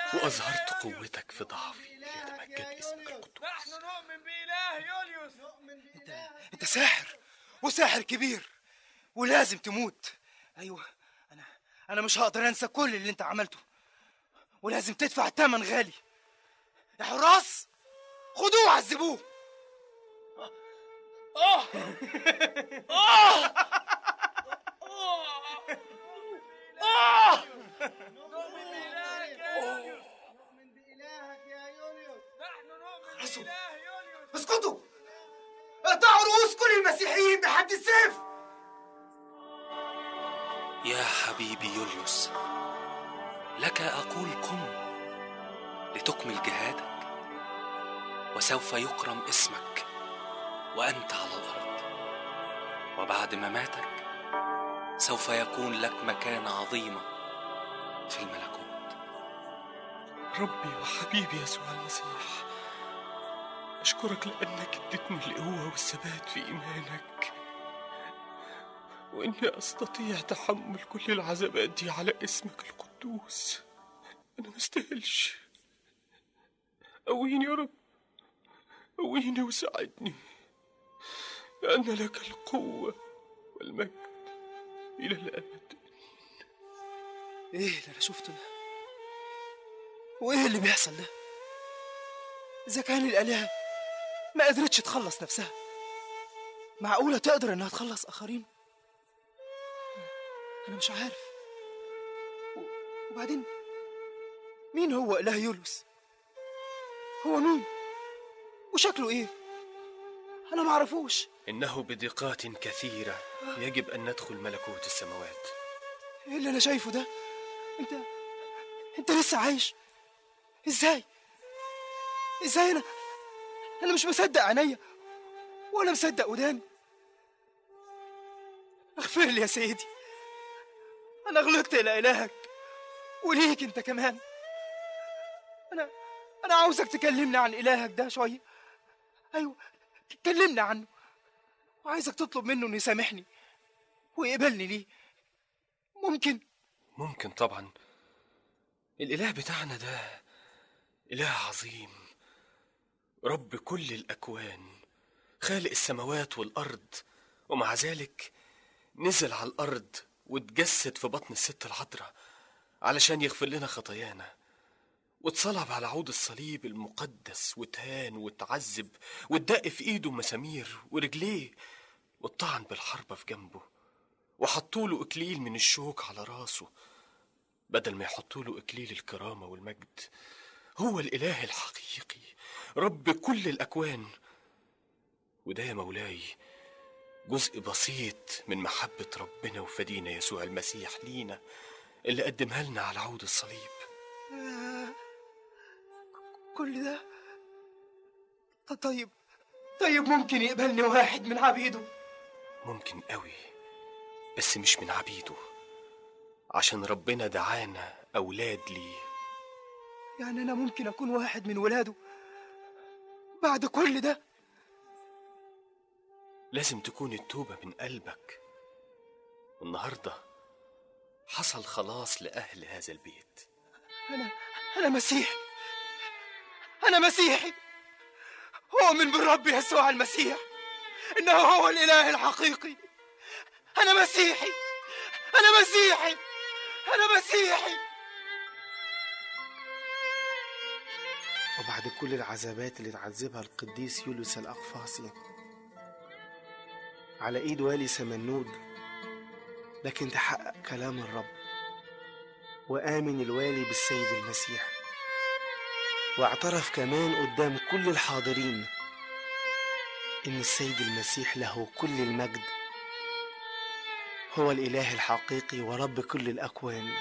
وأظهرت قوتك في ضعفي ليتمجد اسمك القدوس نحن نؤمن بإله يوليوس انت انت ساحر وساحر كبير ولازم تموت ايوه انا انا مش هقدر انسى كل اللي انت عملته ولازم تدفع الثمن غالي يا حراس خدوه وعذبوه نؤمن بإلهك يا يوليوس نؤمن بإلهك يا يوليوس نحن نؤمن رسول. بإله يوليوس اسكتوا اقطعوا رؤوس كل المسيحيين بحد السيف يا حبيبي يوليوس لك أقول قم لتكمل جهادك وسوف يكرم اسمك وأنت على الأرض وبعد مماتك سوف يكون لك مكانة عظيمة في الملكوت ربي وحبيبي يسوع المسيح أشكرك لأنك اديتني القوة والثبات في إيمانك وإني أستطيع تحمل كل العذابات دي على اسمك القدوس أنا مستاهلش قويني يا رب قويني وساعدني لأن لك القوة والمجد إلى الأبد ايه اللي انا شفته ده وايه اللي بيحصل ده اذا كان الالهه ما قدرتش تخلص نفسها معقوله تقدر انها تخلص اخرين انا مش عارف و- وبعدين مين هو اله يوليوس هو مين وشكله ايه انا معرفوش إنه بدقات كثيرة يجب أن ندخل ملكوت السماوات ايه اللي انا شايفه ده انت انت لسه عايش ازاي ازاي انا انا مش مصدق عينيا ولا مصدق وداني اغفر لي يا سيدي انا غلطت الى الهك وليك انت كمان انا انا عاوزك تكلمني عن الهك ده شويه ايوه كلمني عنه وعايزك تطلب منه انه يسامحني ويقبلني ليه ممكن ممكن طبعا الإله بتاعنا ده إله عظيم رب كل الأكوان خالق السماوات والأرض ومع ذلك نزل على الأرض واتجسد في بطن الست العذراء علشان يغفر لنا خطايانا واتصلب على عود الصليب المقدس واتهان واتعذب واتدق في ايده مسامير ورجليه واتطعن بالحربة في جنبه وحطوا له اكليل من الشوك على راسه بدل ما يحطوا له اكليل الكرامه والمجد هو الاله الحقيقي رب كل الاكوان وده يا مولاي جزء بسيط من محبه ربنا وفدينا يسوع المسيح لينا اللي قدمها لنا على عود الصليب آه، كل ده ط- طيب طيب ممكن يقبلني واحد من عبيده ممكن قوي بس مش من عبيده عشان ربنا دعانا اولاد ليه يعني انا ممكن اكون واحد من ولاده بعد كل ده لازم تكون التوبة من قلبك والنهاردة حصل خلاص لأهل هذا البيت انا انا مسيحي انا مسيحي اؤمن بالرب يسوع المسيح انه هو الاله الحقيقي انا مسيحي انا مسيحي انا مسيحي وبعد كل العذابات اللي اتعذبها القديس يوليوس الأقفاصي على إيد والي سمنود لكن تحقق كلام الرب وآمن الوالي بالسيد المسيح واعترف كمان قدام كل الحاضرين إن السيد المسيح له كل المجد هو الإله الحقيقي ورب كل الأكوان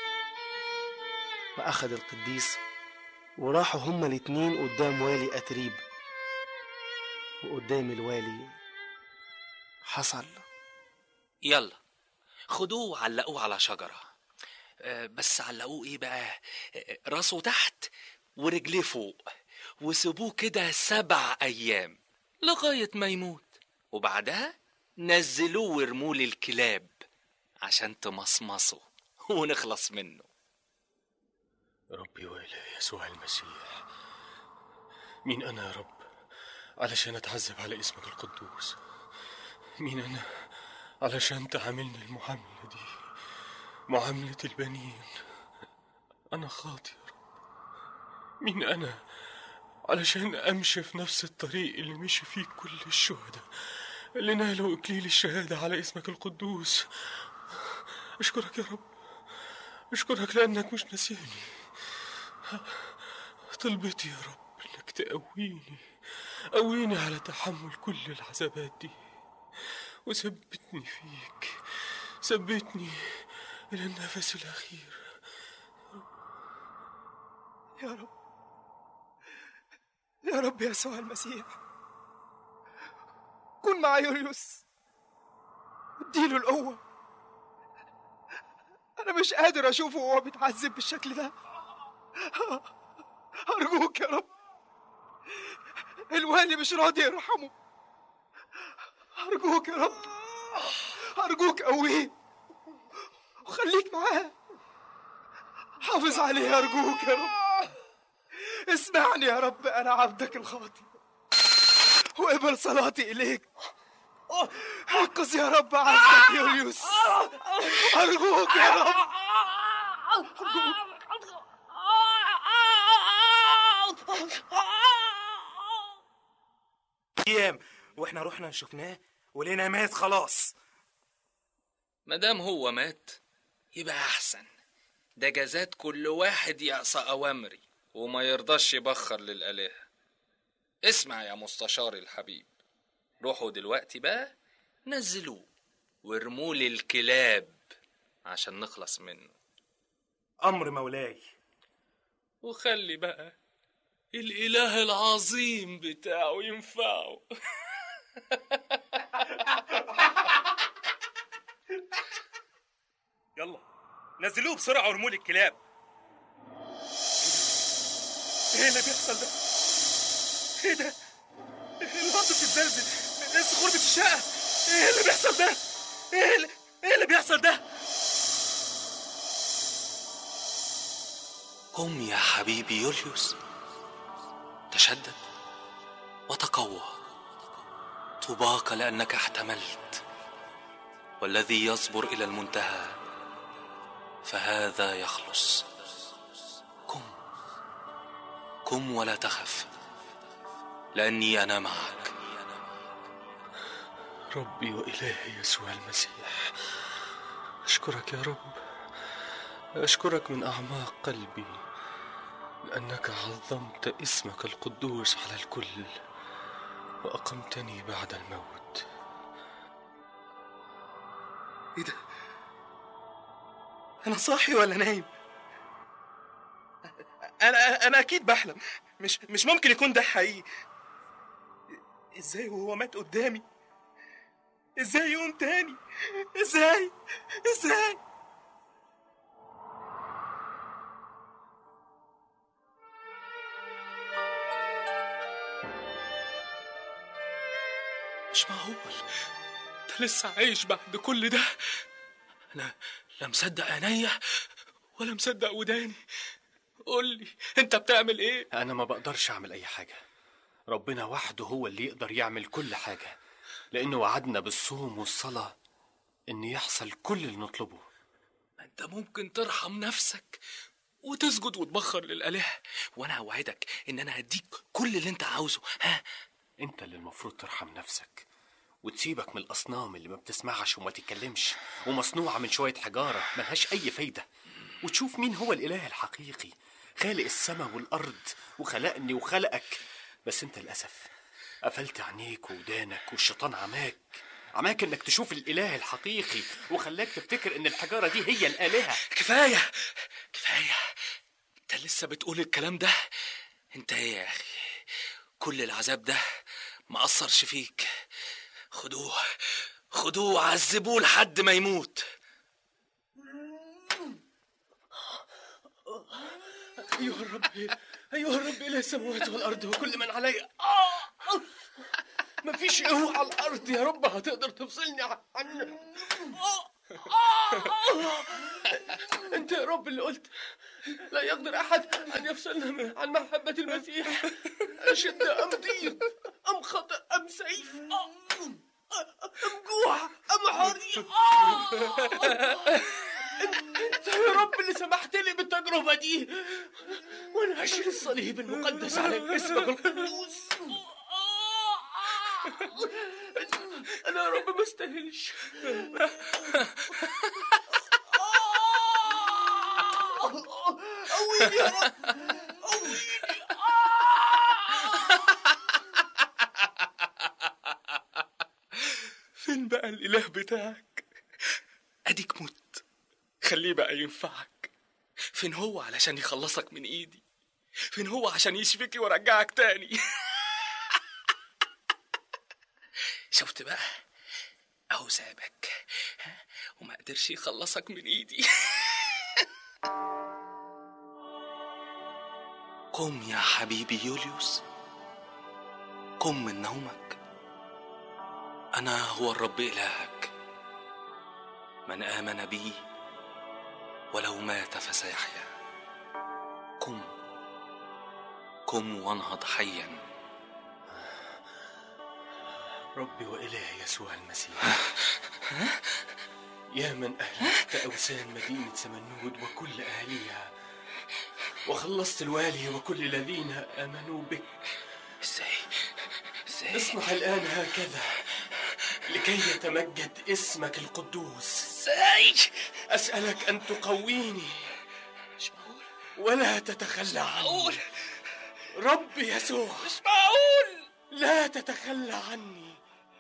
وأخذ القديس وراحوا هما الاتنين قدام والي أتريب وقدام الوالي حصل يلا خدوه وعلقوه على شجرة آه، بس علقوه ايه بقى آه، راسه تحت ورجليه فوق وسيبوه كده سبع ايام لغاية ما يموت وبعدها نزلوه وارموه للكلاب عشان تمصمصه ونخلص منه ربي وإلهي يسوع المسيح مين أنا يا رب علشان أتعذب على اسمك القدوس مين أنا علشان تعاملني المعاملة دي معاملة البنين أنا خاطي يا رب مين أنا علشان أمشي في نفس الطريق اللي مشي فيه كل الشهداء اللي نالوا إكليل الشهادة على اسمك القدوس أشكرك يا رب أشكرك لأنك مش ناسيني طلبتي يا رب إنك تقويني قويني على تحمل كل العذابات دي وثبتني فيك ثبتني إلى النفس الأخير يا رب يا رب يسوع المسيح كن مع يوليوس اديله القوة أنا مش قادر أشوفه وهو بيتعذب بالشكل ده أرجوك يا رب الوالي مش راضي يرحمه أرجوك يا رب أرجوك قويه وخليك معاه حافظ عليه أرجوك يا رب اسمعني يا رب أنا عبدك الخاطي وقبل صلاتي إليك انقذ يا رب عبدك يوليوس أرجوك يا رب ايام واحنا رحنا شفناه ولقينا مات خلاص مادام هو مات يبقى احسن ده جزات كل واحد يعصى اوامري وما يرضاش يبخر للالهه اسمع يا مستشار الحبيب روحوا دلوقتي بقى نزلوه وارموه للكلاب عشان نخلص منه امر مولاي وخلي بقى الاله العظيم بتاعه ينفعه يلا نزلوه بسرعه وارموه للكلاب ايه اللي بيحصل ده ايه ده الارض بتتزلزل الصخور بتتشقق ايه اللي بيحصل ده ايه اللي, إيه اللي بيحصل ده قم يا حبيبي يوليوس تشدد وتقوى طوباك لانك احتملت والذي يصبر الى المنتهى فهذا يخلص قم قم ولا تخف لاني انا معك ربي وإلهي يسوع المسيح أشكرك يا رب أشكرك من أعماق قلبي لأنك عظمت اسمك القدوس على الكل وأقمتني بعد الموت ايه ده انا صاحي ولا نايم انا انا اكيد بحلم مش مش ممكن يكون ده حقيقي ازاي وهو مات قدامي ازاي يقوم تاني ازاي ازاي مش معقول انت لسه عايش بعد كل ده انا لا مصدق عينيا ولا مصدق وداني قول لي انت بتعمل ايه أنا ما بقدرش أعمل أي حاجة ربنا وحده هو اللي يقدر يعمل كل حاجة لأنه وعدنا بالصوم والصلاة إن يحصل كل اللي نطلبه انت ممكن ترحم نفسك وتسجد وتبخر للآلهة وانا اوعدك ان انا هديك كل اللي انت عاوزه ها أنت اللي المفروض ترحم نفسك وتسيبك من الأصنام اللي ما بتسمعش وما تتكلمش ومصنوعة من شوية حجارة ملهاش أي فايدة وتشوف مين هو الإله الحقيقي خالق السماء والأرض وخلقني وخلقك بس أنت للأسف قفلت عينيك ودانك والشيطان عماك عماك انك تشوف الاله الحقيقي وخلاك تفتكر ان الحجاره دي هي الالهه كفاية كفاية انت لسه بتقول الكلام ده انت ايه يا اخي كل العذاب ده ما اثرش فيك خدوه خدوه وعذبوه لحد ما يموت ايها الرب ايها الرب اله السماوات والارض وكل من عليها آه! مفيش قوة على الارض يا رب هتقدر تفصلني عن عنك آه! آه! انت يا رب اللي قلت لا يقدر أحد أن يفصلنا من- عن محبة المسيح أشد أم ضيق أم خطأ أم سيف أم أم جوع أم حريق آه. أنت يا رب اللي سمحت لي بالتجربة دي وأنا هشيل الصليب المقدس على اسمك القدوس أنا يا رب ما استاهلش قويني يا رب قويني فين بقى الاله بتاعك اديك مت خليه بقى ينفعك فين هو علشان يخلصك من ايدي فين هو عشان يشفيك ويرجعك تاني شفت بقى اهو سابك ها؟ وما قدرش يخلصك من ايدي قم يا حبيبي يوليوس قم من نومك أنا هو الرب إلهك من آمن بي ولو مات فسيحيا قم قم وانهض حيا ربي وإلهي يسوع المسيح يا من أهلكت أوثان مدينة سمنود وكل أهليها وخلصت الوالي وكل الذين آمنوا بك ازاي ازاي اصنع الآن هكذا لكي يتمجد اسمك القدوس ازاي أسألك أن تقويني مش معقول ولا تتخلى عني معقول ربي يسوع مش معقول لا تتخلى عني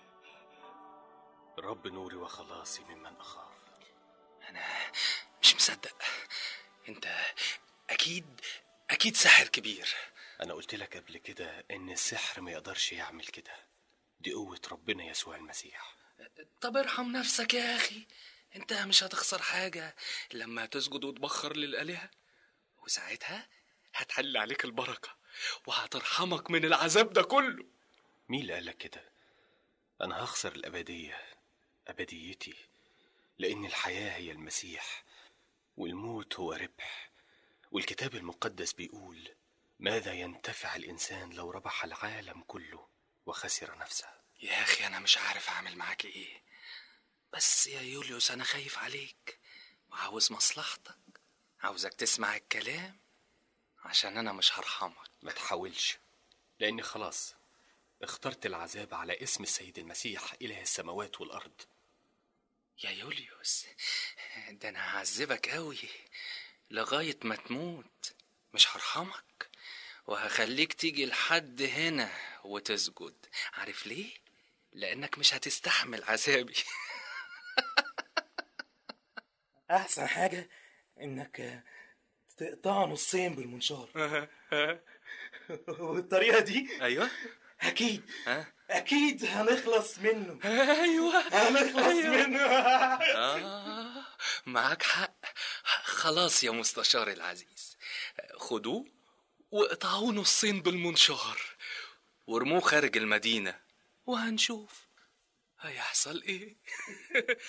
رب نوري وخلاصي ممن أخاف أنا مش مصدق أنت أكيد أكيد ساحر كبير أنا قلت لك قبل كده إن السحر ما يقدرش يعمل كده دي قوة ربنا يسوع المسيح طب ارحم نفسك يا أخي أنت مش هتخسر حاجة لما تسجد وتبخر للآلهة وساعتها هتحل عليك البركة وهترحمك من العذاب ده كله مين اللي قالك كده أنا هخسر الأبدية أبديتي لأن الحياة هي المسيح والموت هو ربح والكتاب المقدس بيقول ماذا ينتفع الإنسان لو ربح العالم كله وخسر نفسه يا أخي أنا مش عارف أعمل معاك إيه بس يا يوليوس أنا خايف عليك وعاوز مصلحتك عاوزك تسمع الكلام عشان أنا مش هرحمك ما تحاولش لأني خلاص اخترت العذاب على اسم السيد المسيح إله السماوات والأرض يا يوليوس ده أنا هعذبك أوي لغاية ما تموت مش هرحمك وهخليك تيجي لحد هنا وتسجد عارف ليه؟ لأنك مش هتستحمل عذابي احسن حاجه انك تقطعه نصين بالمنشار والطريقه دي أيوه اكيد ها؟ اكيد هنخلص منه أيوه هنخلص منه آه معاك حق خلاص يا مستشار العزيز خدوه واقطعوه نصين بالمنشار وارموه خارج المدينة وهنشوف هيحصل ايه